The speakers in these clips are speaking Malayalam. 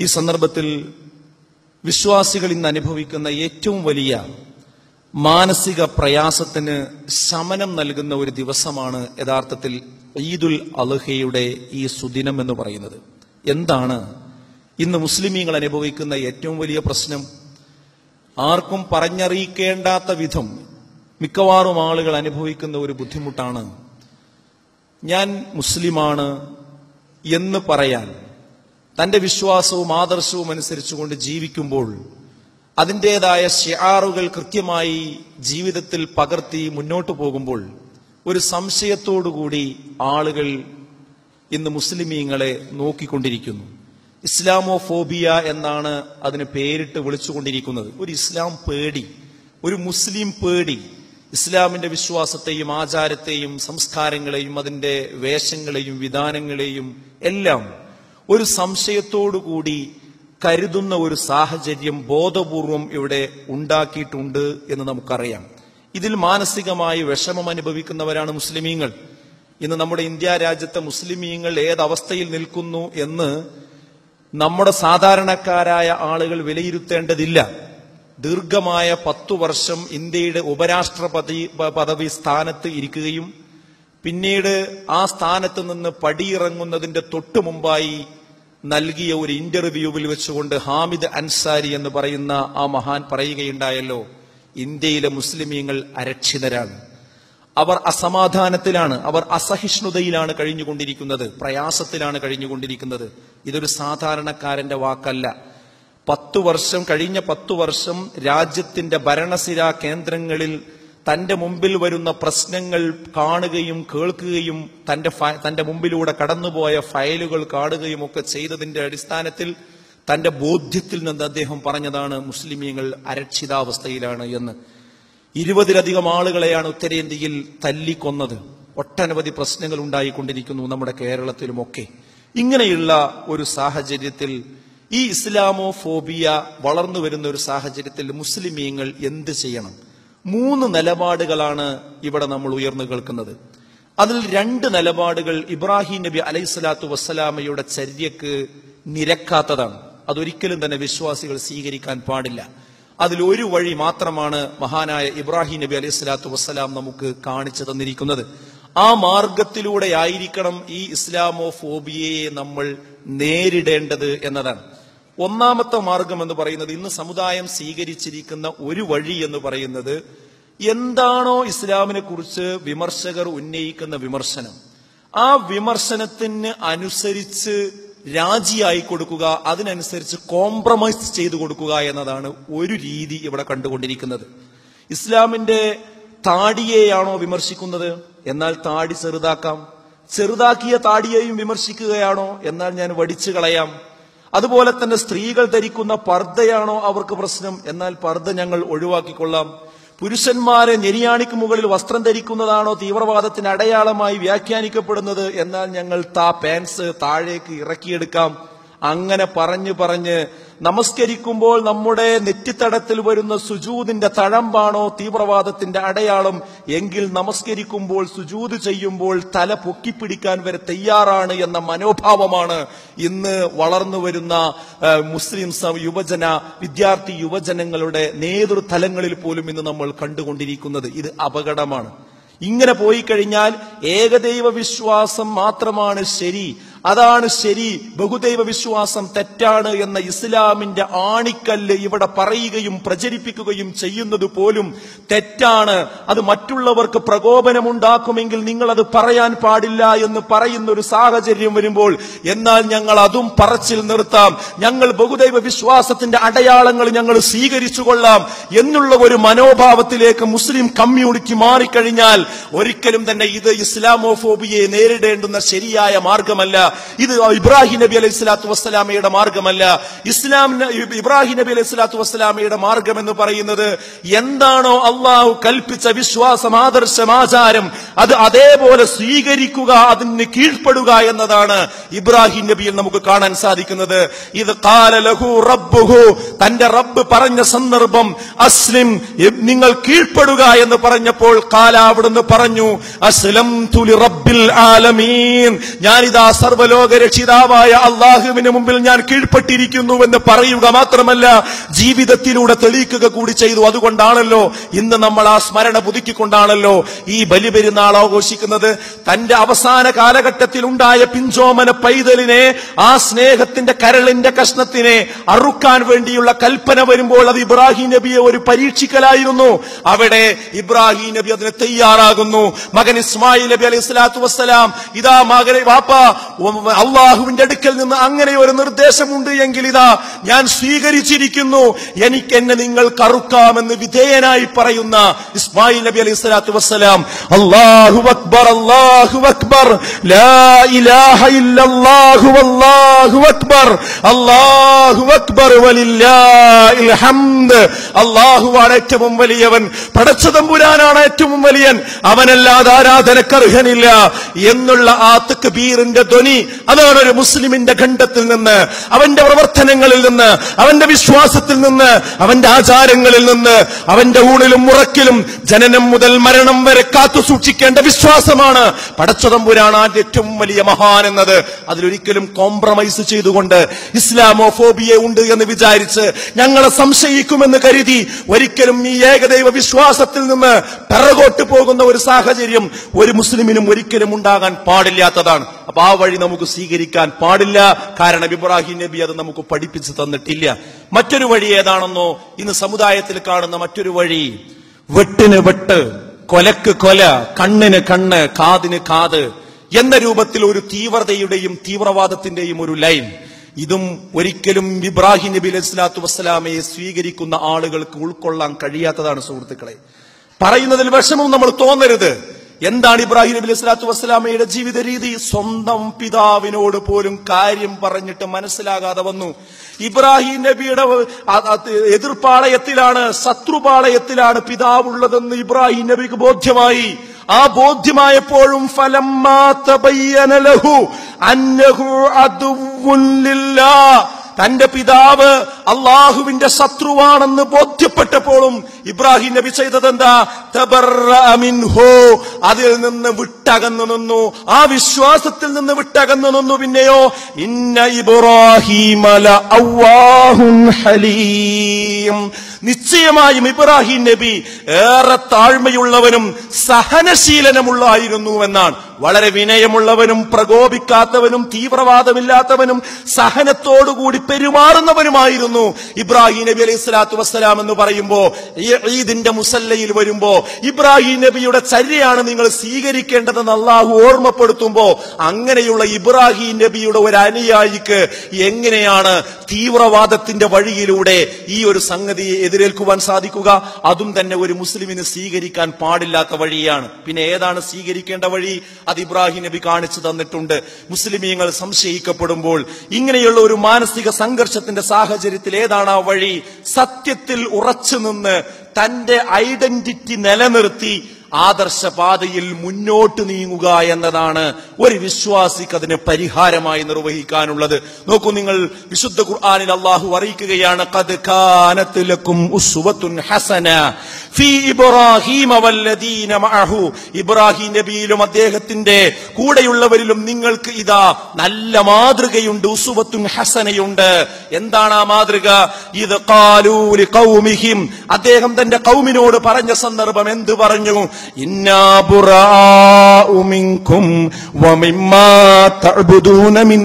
ഈ സന്ദർഭത്തിൽ വിശ്വാസികൾ ഇന്ന് അനുഭവിക്കുന്ന ഏറ്റവും വലിയ മാനസിക പ്രയാസത്തിന് ശമനം നൽകുന്ന ഒരു ദിവസമാണ് യഥാർത്ഥത്തിൽ ഈദുൽ അലഹയുടെ ഈ സുദിനം എന്ന് പറയുന്നത് എന്താണ് ഇന്ന് മുസ്ലിമീങ്ങൾ അനുഭവിക്കുന്ന ഏറ്റവും വലിയ പ്രശ്നം ആർക്കും പറഞ്ഞറിയിക്കേണ്ടാത്ത വിധം മിക്കവാറും ആളുകൾ അനുഭവിക്കുന്ന ഒരു ബുദ്ധിമുട്ടാണ് ഞാൻ മുസ്ലിമാണ് എന്ന് പറയാൻ തന്റെ വിശ്വാസവും ആദർശവും അനുസരിച്ചുകൊണ്ട് ജീവിക്കുമ്പോൾ അതിൻ്റെതായ ഷിയാറുകൾ കൃത്യമായി ജീവിതത്തിൽ പകർത്തി മുന്നോട്ട് പോകുമ്പോൾ ഒരു സംശയത്തോടുകൂടി ആളുകൾ ഇന്ന് മുസ്ലിമീങ്ങളെ നോക്കിക്കൊണ്ടിരിക്കുന്നു ഇസ്ലാമോ ഫോബിയ എന്നാണ് അതിന് പേരിട്ട് വിളിച്ചുകൊണ്ടിരിക്കുന്നത് ഒരു ഇസ്ലാം പേടി ഒരു മുസ്ലിം പേടി ഇസ്ലാമിന്റെ വിശ്വാസത്തെയും ആചാരത്തെയും സംസ്കാരങ്ങളെയും അതിന്റെ വേഷങ്ങളെയും വിധാനങ്ങളെയും എല്ലാം ഒരു സംശയത്തോടുകൂടി കരുതുന്ന ഒരു സാഹചര്യം ബോധപൂർവം ഇവിടെ ഉണ്ടാക്കിയിട്ടുണ്ട് എന്ന് നമുക്കറിയാം ഇതിൽ മാനസികമായി വിഷമം അനുഭവിക്കുന്നവരാണ് മുസ്ലിമീങ്ങൾ ഇന്ന് നമ്മുടെ ഇന്ത്യ രാജ്യത്തെ മുസ്ലിമീങ്ങൾ ഏതവസ്ഥയിൽ നിൽക്കുന്നു എന്ന് നമ്മുടെ സാധാരണക്കാരായ ആളുകൾ വിലയിരുത്തേണ്ടതില്ല ദീർഘമായ പത്തു വർഷം ഇന്ത്യയുടെ ഉപരാഷ്ട്രപതി പ- പദവി സ്ഥാനത്ത് ഇരിക്കുകയും പിന്നീട് ആ സ്ഥാനത്ത് നിന്ന് പടിയിറങ്ങുന്നതിന്റെ തൊട്ടു മുമ്പായി നൽകിയ ഒരു ഇന്റർവ്യൂവിൽ വെച്ചുകൊണ്ട് ഹാമിദ് അൻസാരി എന്ന് പറയുന്ന ആ മഹാൻ പറയുകയുണ്ടായല്ലോ ഇന്ത്യയിലെ മുസ്ലിമീങ്ങൾ അരക്ഷിതരാണ് അവർ അസമാധാനത്തിലാണ് അവർ അസഹിഷ്ണുതയിലാണ് കഴിഞ്ഞുകൊണ്ടിരിക്കുന്നത് പ്രയാസത്തിലാണ് കഴിഞ്ഞുകൊണ്ടിരിക്കുന്നത് ഇതൊരു സാധാരണക്കാരന്റെ വാക്കല്ല പത്തു വർഷം കഴിഞ്ഞ പത്തു വർഷം രാജ്യത്തിന്റെ ഭരണസിരാ കേന്ദ്രങ്ങളിൽ തന്റെ മുമ്പിൽ വരുന്ന പ്രശ്നങ്ങൾ കാണുകയും കേൾക്കുകയും തന്റെ ഫ- തന്റെ മുമ്പിലൂടെ കടന്നുപോയ ഫയലുകൾ കാണുകയും ഒക്കെ ചെയ്തതിന്റെ അടിസ്ഥാനത്തിൽ തന്റെ ബോധ്യത്തിൽ നിന്ന് അദ്ദേഹം പറഞ്ഞതാണ് മുസ്ലിമീങ്ങൾ അരക്ഷിതാവസ്ഥയിലാണ് എന്ന് ഇരുപതിലധികം ആളുകളെയാണ് ഉത്തരേന്ത്യയിൽ തല്ലിക്കൊന്നത് ഒട്ടനവധി പ്രശ്നങ്ങൾ ഉണ്ടായിക്കൊണ്ടിരിക്കുന്നു നമ്മുടെ കേരളത്തിലുമൊക്കെ ഇങ്ങനെയുള്ള ഒരു സാഹചര്യത്തിൽ ഈ ഇസ്ലാമോ ഫോബിയ വളർന്നു വരുന്ന ഒരു സാഹചര്യത്തിൽ മുസ്ലിമീങ്ങൾ എന്ത് ചെയ്യണം മൂന്ന് നിലപാടുകളാണ് ഇവിടെ നമ്മൾ ഉയർന്നു കേൾക്കുന്നത് അതിൽ രണ്ട് നിലപാടുകൾ ഇബ്രാഹിം നബി അലൈഹി സ്വലാത്തു വസ്സലാമയുടെ ചര്യക്ക് നിരക്കാത്തതാണ് അതൊരിക്കലും തന്നെ വിശ്വാസികൾ സ്വീകരിക്കാൻ പാടില്ല അതിൽ ഒരു വഴി മാത്രമാണ് മഹാനായ ഇബ്രാഹിം നബി അലൈഹി സ്വലാത്തു വസ്സലാം നമുക്ക് കാണിച്ചു തന്നിരിക്കുന്നത് ആ മാർഗത്തിലൂടെ ആയിരിക്കണം ഈ ഇസ്ലാമോ ഫോബിയയെ നമ്മൾ നേരിടേണ്ടത് എന്നതാണ് ഒന്നാമത്തെ മാർഗം എന്ന് പറയുന്നത് ഇന്ന് സമുദായം സ്വീകരിച്ചിരിക്കുന്ന ഒരു വഴി എന്ന് പറയുന്നത് എന്താണോ ഇസ്ലാമിനെ കുറിച്ച് വിമർശകർ ഉന്നയിക്കുന്ന വിമർശനം ആ വിമർശനത്തിന് അനുസരിച്ച് രാജിയായി കൊടുക്കുക അതിനനുസരിച്ച് കോംപ്രമൈസ് ചെയ്തു കൊടുക്കുക എന്നതാണ് ഒരു രീതി ഇവിടെ കണ്ടുകൊണ്ടിരിക്കുന്നത് ഇസ്ലാമിന്റെ താടിയെയാണോ വിമർശിക്കുന്നത് എന്നാൽ താടി ചെറുതാക്കാം ചെറുതാക്കിയ താടിയെയും വിമർശിക്കുകയാണോ എന്നാൽ ഞാൻ വടിച്ചു കളയാം അതുപോലെ തന്നെ സ്ത്രീകൾ ധരിക്കുന്ന പർദ്ദയാണോ അവർക്ക് പ്രശ്നം എന്നാൽ പർദ്ദ ഞങ്ങൾ ഒഴിവാക്കിക്കൊള്ളാം പുരുഷന്മാരെ ഞെരിയാണിക്ക് മുകളിൽ വസ്ത്രം ധരിക്കുന്നതാണോ തീവ്രവാദത്തിന് അടയാളമായി വ്യാഖ്യാനിക്കപ്പെടുന്നത് എന്നാൽ ഞങ്ങൾ താ പാൻസ് താഴേക്ക് ഇറക്കിയെടുക്കാം അങ്ങനെ പറഞ്ഞു പറഞ്ഞ് നമസ്കരിക്കുമ്പോൾ നമ്മുടെ നെറ്റിത്തടത്തിൽ വരുന്ന സുജൂദിന്റെ തഴമ്പാണോ തീവ്രവാദത്തിന്റെ അടയാളം എങ്കിൽ നമസ്കരിക്കുമ്പോൾ സുജൂത് ചെയ്യുമ്പോൾ തല പൊക്കിപ്പിടിക്കാൻ വരെ തയ്യാറാണ് എന്ന മനോഭാവമാണ് ഇന്ന് വളർന്നു വരുന്ന ആ, മുസ്ലിം സ- യുവജന വിദ്യാർത്ഥി യുവജനങ്ങളുടെ നേതൃതലങ്ങളിൽ പോലും ഇന്ന് നമ്മൾ കണ്ടുകൊണ്ടിരിക്കുന്നത് ഇത് അപകടമാണ് ഇങ്ങനെ പോയി കഴിഞ്ഞാൽ ഏകദൈവ വിശ്വാസം മാത്രമാണ് ശരി അതാണ് ശരി ബഹുദൈവ വിശ്വാസം തെറ്റാണ് എന്ന ഇസ്ലാമിന്റെ ആണിക്കല്ല് ഇവിടെ പറയുകയും പ്രചരിപ്പിക്കുകയും ചെയ്യുന്നത് പോലും തെറ്റാണ് അത് മറ്റുള്ളവർക്ക് പ്രകോപനമുണ്ടാക്കുമെങ്കിൽ നിങ്ങൾ അത് പറയാൻ പാടില്ല എന്ന് പറയുന്ന ഒരു സാഹചര്യം വരുമ്പോൾ എന്നാൽ ഞങ്ങൾ അതും പറച്ചിൽ നിർത്താം ഞങ്ങൾ ബഹുദൈവ വിശ്വാസത്തിന്റെ അടയാളങ്ങൾ ഞങ്ങൾ സ്വീകരിച്ചു കൊള്ളാം എന്നുള്ള ഒരു മനോഭാവത്തിലേക്ക് മുസ്ലിം കമ്മ്യൂണിറ്റി മാറിക്കഴിഞ്ഞാൽ ഒരിക്കലും തന്നെ ഇത് ഇസ്ലാമോഫോബിയെ നേരിടേണ്ടുന്ന ശരിയായ മാർഗമല്ല ഇത് ഇബ്രാഹിം നബി അലൈഹി സ്വലാത്തു വസ്സലാമയുടെ മാർഗമല്ല ഇസ്ലാം ന- ഇബ്രാഹിം നബി അലൈഹി സ്വലാത്തു വസ്സലാമയുടെ മാർഗം എന്ന് പറയുന്നത് എന്താണോ അള്ളാഹു കൽപ്പിച്ച വിശ്വാസം ആദർശം ആചാരം അത് അതേപോലെ സ്വീകരിക്കുക അതിന് കീഴ്പ്പെടുക എന്നതാണ് ഇബ്രാഹിം നബിയിൽ നമുക്ക് കാണാൻ സാധിക്കുന്നത് ഇത് കാല ലഹു റബ്ബുഹു തന്റെ റബ്ബ് പറഞ്ഞ സന്ദർഭം അസ്ലിം ഇ- നിങ്ങൾ കീഴ്പ്പെടുക എന്ന് പറഞ്ഞപ്പോൾ കാല അവിടുന്ന് പറഞ്ഞു അസ്ലം തുലി റബ്ബിൽ ആലമീൻ ഞാനിതാ സർവ സർവലോക രക്ഷിതാവായ അള്ളാഹുവിന് മുമ്പിൽ ഞാൻ കീഴ്പ്പെട്ടിരിക്കുന്നു എന്ന് പറയുക മാത്രമല്ല ജീവിതത്തിലൂടെ തെളിയിക്കുക കൂടി ചെയ്തു അതുകൊണ്ടാണല്ലോ ഇന്ന് നമ്മൾ ആ സ്മരണ പുതുക്കിക്കൊണ്ടാണല്ലോ ഈ ബലിപെരുന്നാൾ ആഘോഷിക്കുന്നത് തന്റെ അവസാന കാലഘട്ടത്തിൽ ഉണ്ടായ പിഞ്ചോമന പൈതലിനെ ആ സ്നേഹത്തിന്റെ കരളിന്റെ കഷ്ണത്തിനെ അറുക്കാൻ വേണ്ടിയുള്ള കൽപ്പന വരുമ്പോൾ അത് ഇബ്രാഹിം നബിയെ ഒരു പരീക്ഷിക്കലായിരുന്നു അവിടെ ഇബ്രാഹിം നബി അതിന് തയ്യാറാകുന്നു മകൻ ഇസ്മായിൽ നബി അലൈഹി സ്വലാത്തു വസ്സലാം ഇതാ മകനെ വാപ്പ അള്ളാഹുവിന്റെ അടുക്കൽ നിന്ന് അങ്ങനെ ഒരു നിർദ്ദേശമുണ്ട് എങ്കിൽ ഇതാ ഞാൻ സ്വീകരിച്ചിരിക്കുന്നു എനിക്ക് എന്നെ നിങ്ങൾ കറുക്കാമെന്ന് വിധേയനായി പറയുന്ന ഇസ്മായിൽ നബി അലൈഹി സ്വലാത്തു വസ്സലാം അള്ളാഹു അക്ബർ അള്ളാഹു അക്ബർ ലാ ഇലാഹ ഇല്ലല്ലാഹു അല്ലാഹു അക്ബർ അല്ലാഹു അക്ബർ വലില്ലാഹിൽ ഹംദ് അള്ളാഹുവാണ് ഏറ്റവും വലിയവൻ പടച്ചതമ്പുരാനാണ് ഏറ്റവും വലിയൻ അവനല്ലാതെ ആരാധനക്കർഹനില്ല എന്നുള്ള ആ തക്ബീറിന്റെ ധ്വനി അതാണ് ഒരു മുസ്ലിമിന്റെ ഖണ്ഡത്തിൽ നിന്ന് അവന്റെ പ്രവർത്തനങ്ങളിൽ നിന്ന് അവന്റെ വിശ്വാസത്തിൽ നിന്ന് അവന്റെ ആചാരങ്ങളിൽ നിന്ന് അവന്റെ ഊണിലും മുറക്കിലും ജനനം മുതൽ മരണം വരെ കാത്തു സൂക്ഷിക്കേണ്ട വിശ്വാസമാണ് പടച്ചതമ്പുരാണ് ആ ഏറ്റവും വലിയ മഹാൻ എന്നത് അതിലൊരിക്കലും കോംപ്രമൈസ് ചെയ്തുകൊണ്ട് ഇസ്ലാമോഫോബിയ ഉണ്ട് എന്ന് വിചാരിച്ച് ഞങ്ങളെ സംശയിക്കുമെന്ന് കരുതി ഒരിക്കലും ഈ ഏകദൈവ വിശ്വാസത്തിൽ നിന്ന് പിറകോട്ട് പോകുന്ന ഒരു സാഹചര്യം ഒരു മുസ്ലിമിനും ഒരിക്കലും ഉണ്ടാകാൻ പാടില്ലാത്തതാണ് അപ്പൊ ആ വഴി നമുക്ക് സ്വീകരിക്കാൻ പാടില്ല കാരണം ഇബ്രാഹിം നബി അത് നമുക്ക് പഠിപ്പിച്ചു തന്നിട്ടില്ല മറ്റൊരു വഴി ഏതാണെന്നോ ഇന്ന് സമുദായത്തിൽ കാണുന്ന മറ്റൊരു വഴി വെട്ടിന് വെട്ട് കൊലക്ക് കൊല കണ്ണിന് കണ്ണ് കാതിന് കാത് എന്ന രൂപത്തിൽ ഒരു തീവ്രതയുടെയും തീവ്രവാദത്തിന്റെയും ഒരു ലൈൻ ഇതും ഒരിക്കലും ഇബ്രാഹിം നബി അലൈഹി സ്വലാത്തു വസ്സലാമയെ സ്വീകരിക്കുന്ന ആളുകൾക്ക് ഉൾക്കൊള്ളാൻ കഴിയാത്തതാണ് സുഹൃത്തുക്കളെ പറയുന്നതിൽ വിഷമം നമ്മൾ തോന്നരുത് എന്താണ് ഇബ്രാഹിം നബി അലൈഹി സ്വലാത്തു വസ്സലാമയുടെ ജീവിത രീതി സ്വന്തം പിതാവിനോട് പോലും കാര്യം പറഞ്ഞിട്ട് മനസ്സിലാകാതെ വന്നു ഇബ്രാഹിം നബിയുടെ അ- അ- എതിർപ്പാളയത്തിലാണ് ശത്രുപാളയത്തിലാണ് പിതാവുള്ളതെന്ന് ഇബ്രാഹിം നബിക്ക് ബോധ്യമായി ആ ബോധ്യമായപ്പോഴും ഫലം ലഹു അന്നഹു അദുവ്വുൻ ലില്ലാഹ് തന്റെ പിതാവ് അള്ളാഹുവിന്റെ ശത്രുവാണെന്ന് ബോധ്യപ്പെട്ടപ്പോഴും ഇബ്രാഹിം നബി ചെയ്തത് എന്താ അതിൽ നിന്ന് വിട്ടകന്നു നിന്നു ആ വിശ്വാസത്തിൽ നിന്ന് വിട്ടകന്നു നിന്നു പിന്നെയോ ഇന്ന ഇബ്രാഹിമല അവ്വാഹുൻ ഹലീം നിശ്ചയമായും ഇബ്രാഹിം നബി ഏറെ താഴ്മയുള്ളവനും സഹനശീലനമുള്ളായിരുന്നു എന്നാണ് വളരെ വിനയമുള്ളവനും പ്രകോപിക്കാത്തവനും തീവ്രവാദമില്ലാത്തവനും സഹനത്തോടുകൂടി പെരുമാറുന്നവനുമായിരുന്നു ഇബ്രാഹിം നബി അലൈഹി സ്വലാത്തു വസ്സലാം എന്ന് പറയുമ്പോ ഈ ഈദിന്റെ മുസല്ലയിൽ വരുമ്പോ ഇബ്രാഹിം നബിയുടെ ചര്യയാണ് നിങ്ങൾ സ്വീകരിക്കേണ്ടതെന്ന് അള്ളാഹു ഓർമ്മപ്പെടുത്തുമ്പോ അങ്ങനെയുള്ള ഇബ്രാഹിം നബിയുടെ ഒരു അനുയായിക്ക് എങ്ങനെയാണ് തീവ്രവാദത്തിന്റെ വഴിയിലൂടെ ഈ ഒരു സംഗതിയെ എതിരേൽക്കുവാൻ സാധിക്കുക അതും തന്നെ ഒരു മുസ്ലിമിന് സ്വീകരിക്കാൻ പാടില്ലാത്ത വഴിയാണ് പിന്നെ ഏതാണ് സ്വീകരിക്കേണ്ട വഴി അത് ഇബ്രാഹിം നബി കാണിച്ചു തന്നിട്ടുണ്ട് മുസ്ലിമീങ്ങൾ സംശയിക്കപ്പെടുമ്പോൾ ഇങ്ങനെയുള്ള ഒരു മാനസിക സംഘർഷത്തിന്റെ സാഹചര്യത്തിൽ ഏതാണ് ആ വഴി സത്യത്തിൽ ഉറച്ചു നിന്ന് തന്റെ ഐഡന്റിറ്റി നിലനിർത്തി ആദർശപാതയിൽ മുന്നോട്ട് നീങ്ങുക എന്നതാണ് ഒരു വിശ്വാസിക്ക് അതിന് പരിഹാരമായി നിർവഹിക്കാനുള്ളത് നോക്കൂ നിങ്ങൾ വിശുദ്ധ ഖുർആനിൽ അള്ളാഹു അറിയിക്കുകയാണ് "ഖദ് കാനത് ലക്കും ഉസ്വത്തുൻ ഹസന ഫീ ഇബ്രാഹീമ വല്ലദീന മഅഹു ഇബ്രാഹിം നബിയിലും അദ്ദേഹത്തിന്റെ കൂടെയുള്ളവരിലും നിങ്ങൾക്ക് ഇതാ നല്ല മാതൃകയുണ്ട് ഉസുവത്തുൻ ഹസനയുണ്ട് എന്താണ് ആ മാതൃക ഇത് ഖാലൂ ലിഖൗമിഹിം അദ്ദേഹം തന്റെ കൗമിനോട് പറഞ്ഞ സന്ദർഭം എന്ത് പറഞ്ഞു ഇന്നാ ബുറാഉ മിൻകും വമിമ്മാ തഅബുദൂന മിൻ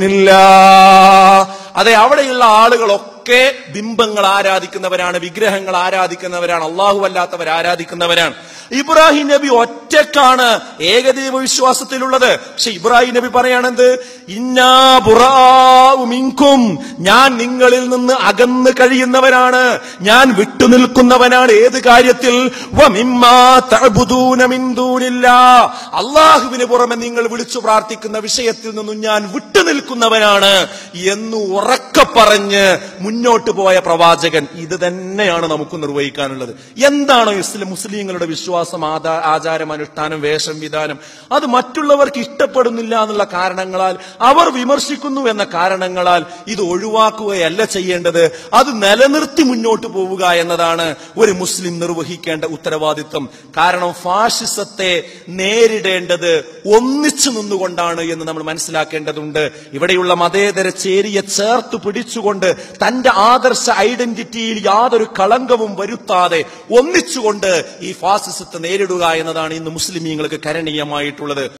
ദൂനില്ലാഹ് അതെ അവിടെയുള്ള ആളുകളൊക്കെ ബിംബങ്ങൾ ആരാധിക്കുന്നവരാണ് വിഗ്രഹങ്ങൾ ആരാധിക്കുന്നവരാണ് അള്ളാഹു അല്ലാത്തവർ ആരാധിക്കുന്നവരാണ് ഇബ്രാഹിം നബി ഒറ്റക്കാണ് ഏകദൈവ വിശ്വാസത്തിലുള്ളത് പക്ഷെ ഇബ്രാഹിം നബി പറയാണെന്ത് ഇന്നാ ബുറാഉ മിൻകും ഞാൻ നിങ്ങളിൽ നിന്ന് അകന്ന് കഴിയുന്നവനാണ് ഞാൻ വിട്ടുനിൽക്കുന്നവനാണ് ഏത് കാര്യത്തിൽ വമിമ്മാ തഅബുദൂന മിൻ ദൂനില്ലാഹ് അള്ളാഹുവിന് പുറമെ നിങ്ങൾ വിളിച്ചു പ്രാർത്ഥിക്കുന്ന വിഷയത്തിൽ നിന്നും ഞാൻ വിട്ടുനിൽക്കുന്നവനാണ് എന്ന് ഉറക്കെ പറഞ്ഞ് മുന്നോട്ട് മുന്നോട്ട് പോയ പ്രവാചകൻ ഇത് തന്നെയാണ് നമുക്ക് നിർവഹിക്കാനുള്ളത് എന്താണോ ഇസ്ലാം മുസ്ലിങ്ങളുടെ വിശ്വാസം ആദാ ആചാരം അനുഷ്ഠാനം വേഷം വിധാനം അത് മറ്റുള്ളവർക്ക് ഇഷ്ടപ്പെടുന്നില്ല എന്നുള്ള കാരണങ്ങളാൽ അവർ വിമർശിക്കുന്നു എന്ന കാരണങ്ങളാൽ ഇത് ഒഴിവാക്കുകയല്ല ചെയ്യേണ്ടത് അത് നിലനിർത്തി മുന്നോട്ട് പോവുക എന്നതാണ് ഒരു മുസ്ലിം നിർവഹിക്കേണ്ട ഉത്തരവാദിത്വം കാരണം ഫാഷിസത്തെ നേരിടേണ്ടത് ഒന്നിച്ചു നിന്നുകൊണ്ടാണ് എന്ന് നമ്മൾ മനസ്സിലാക്കേണ്ടതുണ്ട് ഇവിടെയുള്ള മതേതര ചേരിയെ ചേർത്ത് പിടിച്ചുകൊണ്ട് തന്റെ ആദർശ ഐഡന്റിറ്റിയിൽ യാതൊരു കളങ്കവും വരുത്താതെ ഒന്നിച്ചുകൊണ്ട് ഈ ഫാസിസത്തെ നേരിടുക എന്നതാണ് ഇന്ന് മുസ്ലിമീങ്ങൾക്ക് കരണീയമായിട്ടുള്ളത്